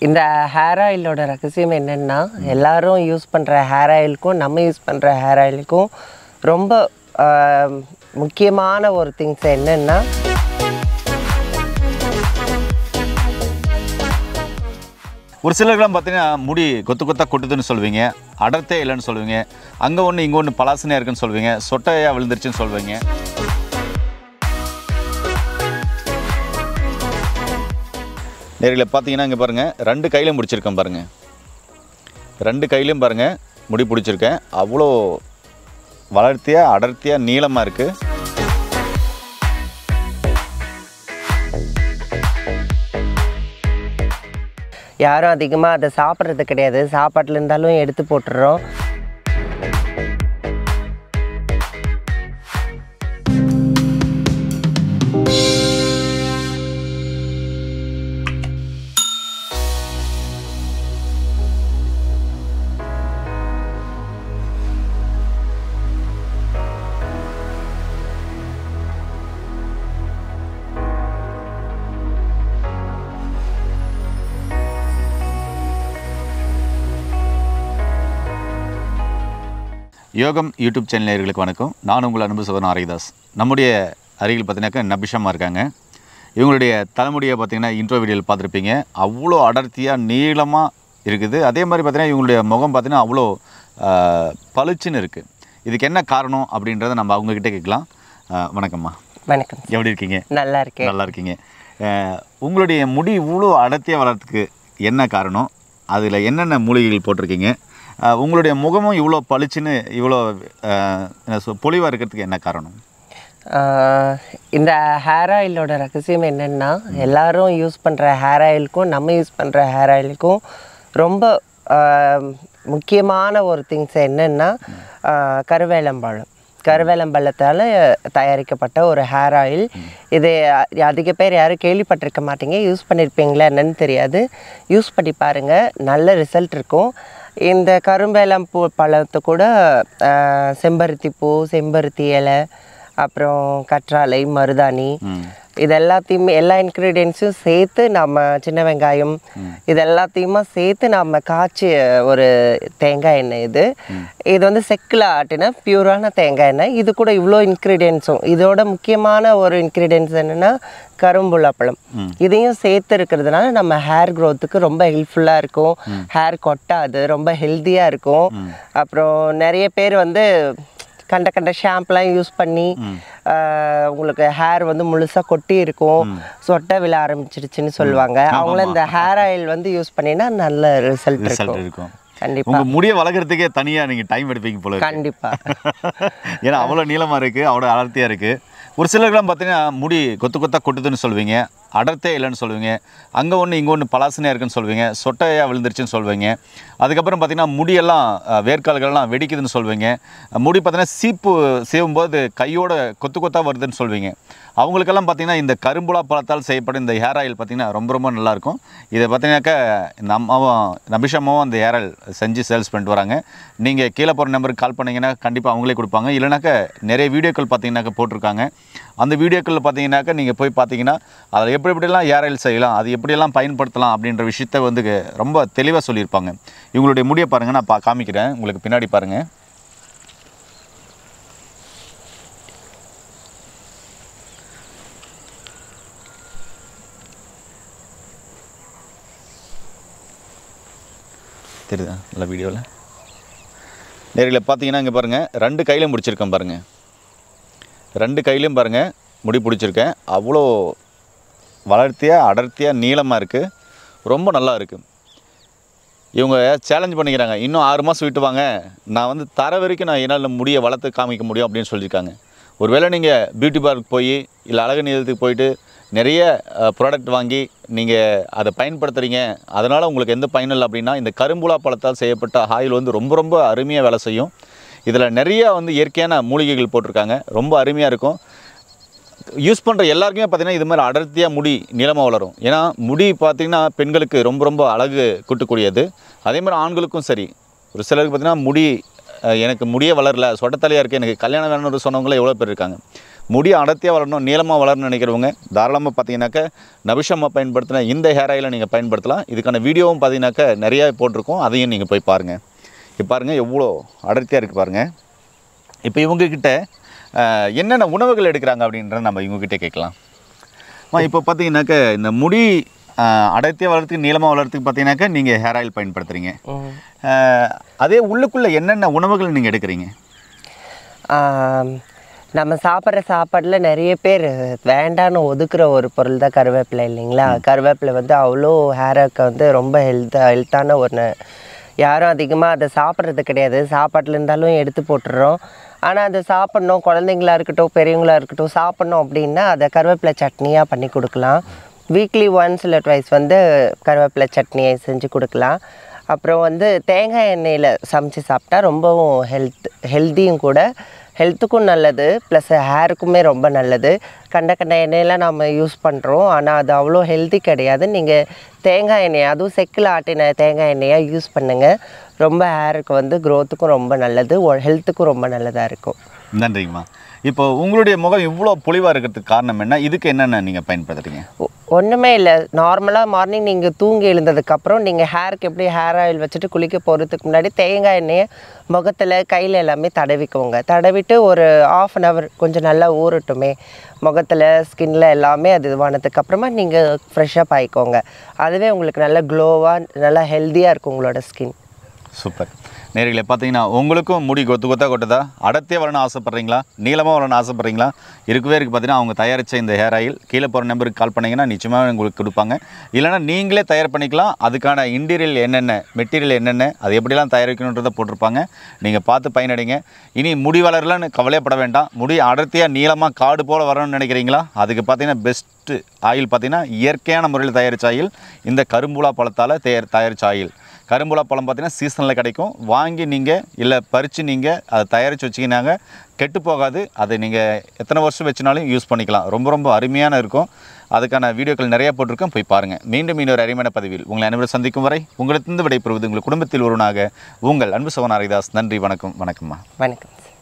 இந்த ஹேர் ஆயிலோட ரகசியம் என்னென்னா எல்லாரும் யூஸ் பண்ணுற ஹேர் ஆயிலுக்கும் நம்ம யூஸ் பண்ணுற ஹேர் ஆயிலுக்கும் ரொம்ப ஆஹ், முக்கியமான ஒரு திங்ஸ் என்னென்னா ஒரு சிலருக்குலாம் பார்த்தீங்கன்னா முடி கொத்து கொத்தா கொட்டுதுன்னு சொல்லுவீங்க அடர்த்தே இல்லைன்னு சொல்லுவீங்க அங்கே ஒன்று இங்கே ஒன்று பலாசனையாக இருக்குன்னு சொல்லுவீங்க சொட்டையாக விழுந்துருச்சுன்னு சொல்லுவீங்க நேரில் பார்த்தீங்கன்னா இங்கே பாருங்கள் ரெண்டு கையிலும் பிடிச்சிருக்கேன் பாருங்கள் ரெண்டு கையிலையும் பாருங்கள் முடி பிடிச்சிருக்கேன் அவ்வளோ வளர்த்தியாக அடர்த்தியாக நீளமாக இருக்குது யாரும் அதிகமாக அதை சாப்பிட்றது கிடையாது சாப்பாட்டில் இருந்தாலும் எடுத்து போட்டுடுறோம் யோகம் யூடியூப் சேனல் நேயர்களுக்கு வணக்கம் நான் உங்கள் அன்பு சோதரன் ஆரோக்கியதாஸ் நம்முடைய அருகில் பார்த்தீங்கன்னாக்கா நபிஷமாக இருக்காங்க இவங்களுடைய தலைமுடியை பார்த்தீங்கன்னா இன்ட்ரோ வீடியோவில் பார்த்துருப்பீங்க அவ்வளோ அடர்த்தியாக நீளமாக இருக்குது அதே மாதிரி பார்த்தீங்கன்னா இவங்களுடைய முகம் பார்த்தீங்கன்னா அவ்வளோ ஆஹ், பளிச்சுன்னு இருக்குது இதுக்கு என்ன காரணம் அப்படின்றத நம்ம அவங்கக்கிட்ட கேட்கலாம் ஆஹ், வணக்கம்மா வணக்கம் எப்படி இருக்கீங்க நல்லா இருக்கேன் நல்லா இருக்கீங்க ஆஹ், உங்களுடைய முடி இவ்வளோ அடர்த்தியாக வளர்றதுக்கு என்ன காரணம் அதில் என்னென்ன மூலிகைகள் போட்டிருக்கீங்க ஆஹ், உங்களுடைய முகமும் இவ்வளோ பளிச்சுன்னு இவ்வளோ ஆஹ், என்ன சொல் பொலிவாக இருக்கிறதுக்கு என்ன காரணம் ஆஹ் இந்த ஹேர் ஆயிலோட ரகசியம் என்னென்னா எல்லாரும் யூஸ் பண்ணுற ஹேர் ஆயிலுக்கும் நம்ம யூஸ் பண்ணுற ஹேர் ஆயிலுக்கும் ரொம்ப ஆஹ், முக்கியமான ஒரு திங்ஸ் என்னென்னா ஆஹ், கருவேலம்பழம் கருவேலம்பழத்தால் தயாரிக்கப்பட்ட ஒரு ஹேர் ஆயில் இது அ- அதிக பேர் யாரும் கேள்விப்பட்டிருக்க மாட்டீங்க யூஸ் பண்ணியிருப்பீங்களா என்னன்னு தெரியாது யூஸ் பண்ணி பாருங்கள் நல்ல ரிசல்ட் இருக்கும் இந்த கரும்பேலம் பூ பழத்தை கூட ஆஹ், செம்பருத்தி பூ செம்பருத்தி இலை அப்புறம் கற்றாழை மருதாணி இது எல்லாத்தையுமே எல்லா இன்க்ரீடியன்ஸும் சேர்த்து நம்ம சின்ன வெங்காயம் இது எல்லாத்தையுமே சேர்த்து நம்ம காய்ச்சிய ஒரு தேங்காய் எண்ணெய் இது இது வந்து செக்கில் ஆட்டின பியூரான தேங்காய் எண்ணெய் இது கூட இவ்வளோ இன்க்ரீடியன்ஸும் இதோட முக்கியமான ஒரு இன்க்ரீடியன்ஸ் என்னென்னா கரும்புள்ளப்பழம் இதையும் சேர்த்து இருக்கிறதுனால நம்ம ஹேர் க்ரோத்துக்கு ரொம்ப ஹெல்ப்ஃபுல்லாக இருக்கும் ஹேர் கொட்டாது ரொம்ப ஹெல்த்தியாக இருக்கும் அப்புறம் நிறைய பேர் வந்து கண்ட கண்ட ஷாம்புலாம் யூஸ் பண்ணி ஆஹ், உங்களுக்கு ஹேர் வந்து முழுசாக கொட்டி இருக்கும் சொட்டை விழ ஆரம்பிச்சிடுச்சுன்னு சொல்லுவாங்க அவங்கள இந்த ஹேர் ஆயில் வந்து யூஸ் பண்ணினா நல்ல ரிசல்ட் ரிசல்ட் இருக்கும் இருக்கும் கண்டிப்பா உங்கள் முடியை வளர்க்குறதுக்கே தனியாக நீங்கள் டைம் எடுப்பீங்க போல இருக்கு. கண்டிப்பா ஏன்னா அவ்வளோ நீளமாக இருக்குது அவ்வளோ அடர்த்தியாக இருக்குது ஒரு சிலருக்குலாம் பார்த்தீங்கன்னா முடி கொத்து கொத்தா கொட்டுதுன்னு சொல்லுவீங்க அடர்த்தே இல்லைன்னு சொல்லுவீங்க அங்கே ஒன்று இங்கே ஒன்று பலாசனையாக இருக்குன்னு சொல்லுவீங்க சொட்டையாக விழுந்துருச்சுன்னு சொல்லுவீங்க அதுக்கப்புறம் பார்த்தீங்கன்னா முடியெல்லாம் அஹ், வேர்க்கால்கள்லாம் வெடிக்குதுன்னு சொல்லுவீங்க முடி பார்த்தீங்கன்னா சீப்பு சீவும்போது கையோட கொத்து கொத்தா வருதுன்னு சொல்லுவீங்க அவங்களுக்கெல்லாம் பார்த்தீங்கன்னா இந்த கரும்புலா பழத்தால் செய்யப்படும் இந்த ஹேர் ஆயில் பார்த்தீங்கன்னா ரொம்ப ரொம்ப நல்லாயிருக்கும் இதை பார்த்தீங்கன்னாக்கா நம்மவும் நபிஷமாவும் அந்த ஹேர் ஆயில் செஞ்சு சேல்ஸ் பண்ணிட்டு வராங்க நீங்கள் கீழே போகிற நம்பருக்கு கால் பண்ணீங்கன்னா கண்டிப்பாக அவங்களே கொடுப்பாங்க இல்லைனாக்கா நிறைய வீடியோக்கள் பார்த்தீங்கன்னாக்கா போட்டிருக்காங்க அந்த வீடியோக்களில் பார்த்தீங்கன்னாக்கா நீங்கள் போய் பார்த்தீங்கன்னா அதில் எப்படி எப்படிலாம் ஹேர் ஆயில் செய்யலாம் அது எப்படியெல்லாம் பயன்படுத்தலாம் அப்படின்ற விஷயத்த வந்து ரொம்ப தெளிவாக சொல்லியிருப்பாங்க இவங்களுடைய முடியை பாருங்கள் நான் பா காமிக்கிறேன் உங்களுக்கு பின்னாடி பாருங்கள் தெரியுதா நல்ல வீடியோவில் நேரில் பார்த்தீங்கன்னா இங்கே பாருங்கள் ரெண்டு கையிலையும் பிடிச்சிருக்கேன் பாருங்கள் ரெண்டு கையிலையும் பாருங்கள் முடி பிடிச்சிருக்கேன் அவ்வளோ வளர்த்தியாக அடர்த்தியாக நீளமாக இருக்குது ரொம்ப நல்லா இருக்குது இவங்க சேலஞ்ச் பண்ணிக்கிறாங்க இன்னும் ஆறு மாதம் விட்டு வாங்க நான் வந்து தர வரைக்கும் நான் என்னால் முடியை வளர்த்து காமிக்க முடியும் அப்படின்னு சொல்லியிருக்காங்க ஒருவேளை நீங்கள் பியூட்டி பார்க் போய் இல்லை அழகு நிலையத்துக்கு போயிட்டு நிறைய ப்ராடக்ட் வாங்கி நீங்கள் அதை பயன்படுத்துகிறீங்க அதனால் உங்களுக்கு எந்த பயனும் இல்லை அப்படின்னா இந்த கரும்புலா பழத்தால் செய்யப்பட்ட ஆயில் வந்து ரொம்ப ரொம்ப அருமையாக வேலை செய்யும் இதில் நிறைய வந்து இயற்கையான மூலிகைகள் போட்டிருக்காங்க ரொம்ப அருமையாக இருக்கும் யூஸ் பண்ணுற எல்லாருக்குமே பார்த்தீங்கன்னா இது மாதிரி அடர்த்தியாக முடி நீளமாக வளரும் ஏன்னா முடி பார்த்திங்கன்னா பெண்களுக்கு ரொம்ப ரொம்ப அழகு கூட்டக்கூடியது அதே மாதிரி ஆண்களுக்கும் சரி ஒரு சிலருக்கு பார்த்தீங்கன்னா முடி அஹ், எனக்கு முடியே வளரல சொட்டத்தலையாக இருக்குது எனக்கு கல்யாணம் வேணும்னு சொன்னவங்களே எவ்வளோ பேர் இருக்காங்க முடி அடர்த்தியாக வளரணும் நீளமாக வளரணும்னு நினைக்கிறவங்க தாராளமாக பார்த்தீங்கன்னாக்கா நபிஷம்மா பயன்படுத்தின இந்த ஹேர் ஆயிலை நீங்கள் பயன்படுத்தலாம் இதுக்கான வீடியோவும் பார்த்தீங்கன்னாக்கா நிறையா போட்டிருக்கோம் அதையும் நீங்கள் போய் பாருங்கள் இப்போ பாருங்கள் எவ்வளோ அடர்த்தியாக இருக்குது பாருங்கள் இப்போ இவங்கக்கிட்ட என்னென்ன உணவுகள் எடுக்கிறாங்க அப்படின்றத நம்ம இவங்ககிட்ட கேட்கலாம் அம்மா இப்போ பார்த்தீங்கன்னாக்கா இந்த முடி ஆஹ், அடர்த்தியாக வளர்றதுக்கு நீளமாக வளர்றதுக்கு பார்த்தீங்கன்னாக்கா நீங்கள் ஹேர் ஆயில் பயன்படுத்துகிறீங்க ம். அதே உள்ளுக்குள்ளே என்னென்ன உணவுகள் நீங்கள் எடுக்கிறீங்க ஆம், நம்ம சாப்பிட்ற சாப்பாட்டில் நிறைய பேர் வேண்டான்னு ஒதுக்குற ஒரு பொருள் தான் கருவேப்பிலை இல்லைங்களா கருவேப்பிலை வந்து அவ்வளோ ஹேருக்கு வந்து ரொம்ப ஹெல்த் ஹெல்த்தான ஒன்று யாரும் அதிகமாக அதை சாப்பிட்றது கிடையாது சாப்பாட்டில் இருந்தாலும் எடுத்து போட்டுடுறோம் ஆனால் அதை சாப்பிட்ணும் குழந்தைங்களா இருக்கட்டும் பெரியவங்களா இருக்கட்டும் சாப்பிட்ணும் அப்படின்னா அதை கருவேப்பிலை சட்னியாக பண்ணி கொடுக்கலாம் வீக்லி ஒன்ஸ் இல்லை ட்வைஸ் வந்து கருவேப்பிலை சட்னியை செஞ்சு கொடுக்கலாம் அப்புறம் வந்து தேங்காய் எண்ணெயில் சமைச்சு சாப்பிட்டா ரொம்பவும் ஹெல்த் ஹெல்த்தியும் கூட ஹெல்த்துக்கும் நல்லது ப்ளஸ் ஹேருக்குமே ரொம்ப நல்லது கண்ட கண்ட எண்ணெயெல்லாம் நம்ம யூஸ் பண்ணுறோம் ஆனால் அது அவ்வளோ ஹெல்த்தி கிடையாது நீங்கள் தேங்காய் எண்ணெய் அதுவும் செக்கில் ஆட்டின தேங்காய் எண்ணெயாக யூஸ் பண்ணுங்கள் ரொம்ப ஹேருக்கு வந்து க்ரோத்துக்கும் ரொம்ப நல்லது ஹெல்த்துக்கும் ரொம்ப நல்லதாக இருக்கும் நன்றிங்கம்மா இப்போ உங்களுடைய முகம் இவ்வளோ பொலிவாக இருக்கிறதுக்கு காரணம் என்ன இதுக்கு என்னென்ன நீங்கள் பயன்படுத்துறீங்க ஒ- ஒண்ணுமே இல்லை நார்மலாக மார்னிங் நீங்கள் தூங்கி எழுந்ததுக்கப்புறம் நீங்கள் ஹேருக்கு எப்படி ஹேர் ஆயில் வச்சுட்டு குளிக்க போகிறதுக்கு முன்னாடி தேங்காய் எண்ணெயை முகத்தில் கையில் எல்லாமே தடவிக்கோங்க தடவிட்டு ஒரு ஆஃப் அன் ஹவர் கொஞ்சம் நல்லா ஊறட்டுமே முகத்தில் ஸ்கின்ல எல்லாமே அது இதுவானதுக்கு அப்புறமா நீங்கள் ஃப்ரெஷ்ஷப் ஆயிக்கோங்க அதுவே உங்களுக்கு நல்ல க்ளோவாக நல்லா ஹெல்த்தியாக இருக்கும் உங்களோட ஸ்கின் சூப்பர் நேரில் பார்த்தீங்கன்னா உங்களுக்கும் முடி கொத்து கொத்தா கொட்டுதா அடர்த்தியாக வரணும்னு ஆசைப்பட்றீங்களா நீளமாக வரணும்னு ஆசைப்பட்றீங்களா இருக்கவே இருக்குது பார்த்தீங்கன்னா அவங்க தயாரித்த இந்த ஹேர் ஆயில் கீழே போகிற நம்பருக்கு கால் பண்ணிங்கன்னா நிச்சயமாக உங்களுக்கு கொடுப்பாங்க இல்லைனா நீங்களே தயார் பண்ணிக்கலாம் அதுக்கான இன்டீரியல் என்னென்ன மெட்டீரியல் என்னென்ன அது எப்படிலாம் தயாரிக்கணுன்றதை போட்டிருப்பாங்க நீங்கள் பார்த்து பயனடைங்க இனி முடி வளரலன்னு கவலைப்பட வேண்டாம் முடி அடர்த்தியாக நீளமாக காடு போல் வரணும்னு நினைக்கிறீங்களா அதுக்கு பார்த்தீங்கன்னா பெஸ்ட்டு ஆயில் பார்த்தீங்கன்னா இயற்கையான முறையில் தயாரித்த ஆயில் இந்த கரும்புலா பழத்தால் தயார் தயாரித்த ஆயில் கரும்புலா பழம் பார்த்தீங்கன்னா சீசனில் கிடைக்கும் வாங்கி நீங்கள் இல்லை பறித்து நீங்கள் அதை தயாரித்து வச்சிக்கினாங்க கெட்டு போகாது அதை நீங்கள் எத்தனை வருஷம் வச்சுனாலும் யூஸ் பண்ணிக்கலாம் ரொம்ப ரொம்ப அருமையான இருக்கும் அதுக்கான வீடியோக்கள் நிறைய போட்டிருக்கோம் போய் பாருங்கள் மீண்டும் இன்னொரு அருமையான பதிவில் உங்களை அனைவரும் சந்திக்கும் வரை உங்களிடத்திலிருந்து விடைபெறுவது உங்கள் குடும்பத்தில் ஒருவனாக உங்கள் அன்பு சவன் ஹரிதாஸ் நன்றி வணக்கம் வணக்கம்மா வணக்கம்